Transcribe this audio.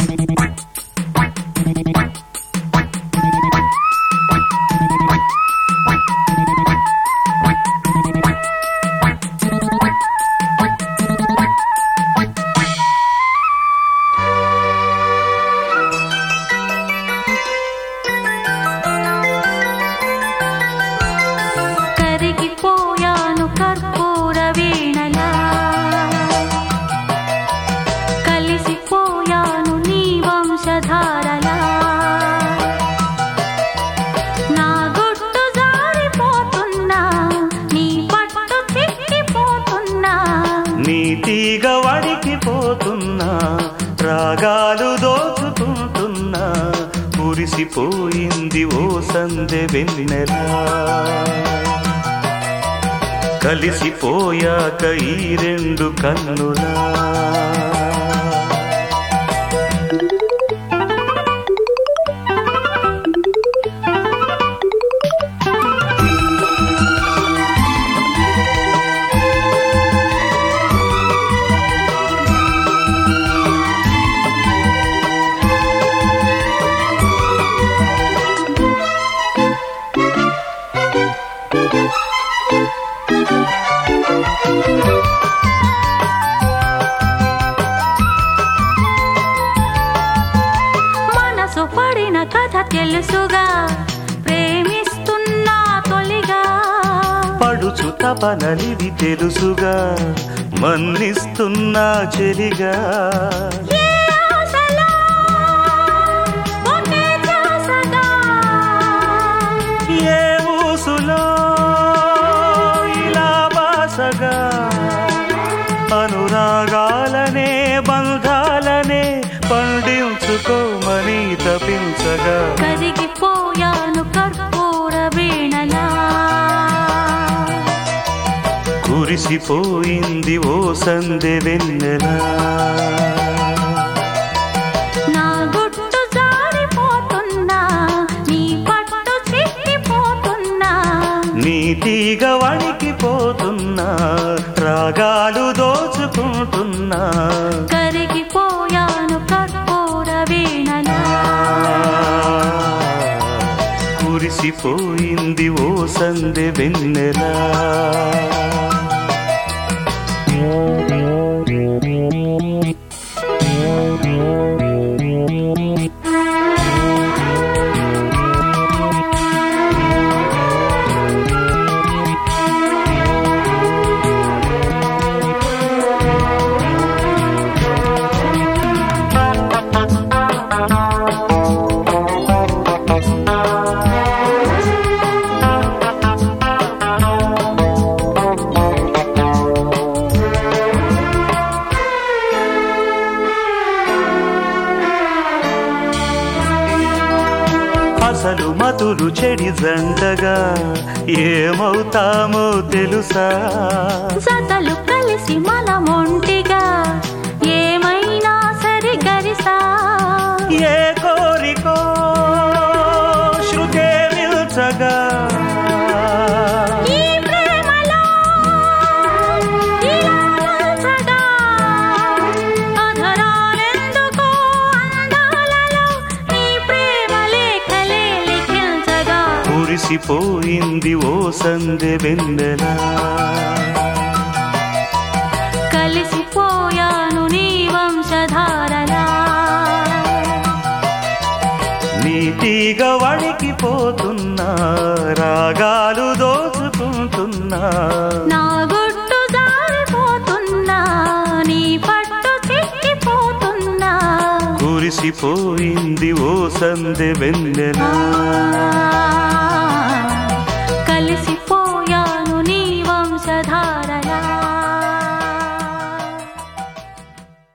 కరిగిపోయాను కర్పూర వీణలా కలిసిపోయాను నీ వంశధారలా నా గుట్టు జారిపోతున్నా నీ పట్టు చిక్కిపోతున్నా నీ తీగ వడికిపోతున్నా రాగాలు దోచుకుంటున్నా మురిసిపోయింది ఓ సందె వెన్నెలా కలిసిపోయాక ఈ రెండు కన్నులా మనసు పడిన కథ తెలుసుగా ప్రేమిస్తున్నా తొలిగా పడుచు తపనలిది తెలుసుగా మన్నిస్తున్నా చెలిగా ఏ ఆశలో ఒకే ధ్యాసగా ఏ ఊసులో ఇలా బాసగా అనురాగాలనే బంధాలనే పండించుకోమని తపించగా కరిగిపోయాను కర్పూర వీణలా కురిసిపోయింది ఓ సందె వెన్నెలా నా గుట్టు జారిపోతున్నా నీ పట్టు చిక్కిపోతున్నా నీ తీగ వణికిపోతున్నా రాగాలు దోచుకుంటున్నా కరిగిపోయాను కర్పూర వీణలా కురిసిపోయింది ఓ సందె వెన్నెలా అసలు మతులు చెడి జంటగా ఏమవుతామో తెలుసా జతలు కలిసి మనమొంటిగా ఏమైనా సరి గరిసా ఏ కోరికో శృతే నిల్చగా ఈ ప్రేమలో ఇలా వలసగా అధరాలెందుకో అందాలలో నీ ప్రేమ లేఖలే లిఖించగా కురిసిపోయింది ఓ సందె వెన్నెలా కలిసిపోయాను నీ వంశధారలా నీ తీగ వణికిపోతున్నా రాగాలు దోచుకుంటున్నా నా గుట్టు జారిపోతున్నా నీ పట్టు చిక్కిపోతున్నా కురిసిపోయింది ఓ సందె వెన్నెలా ఆ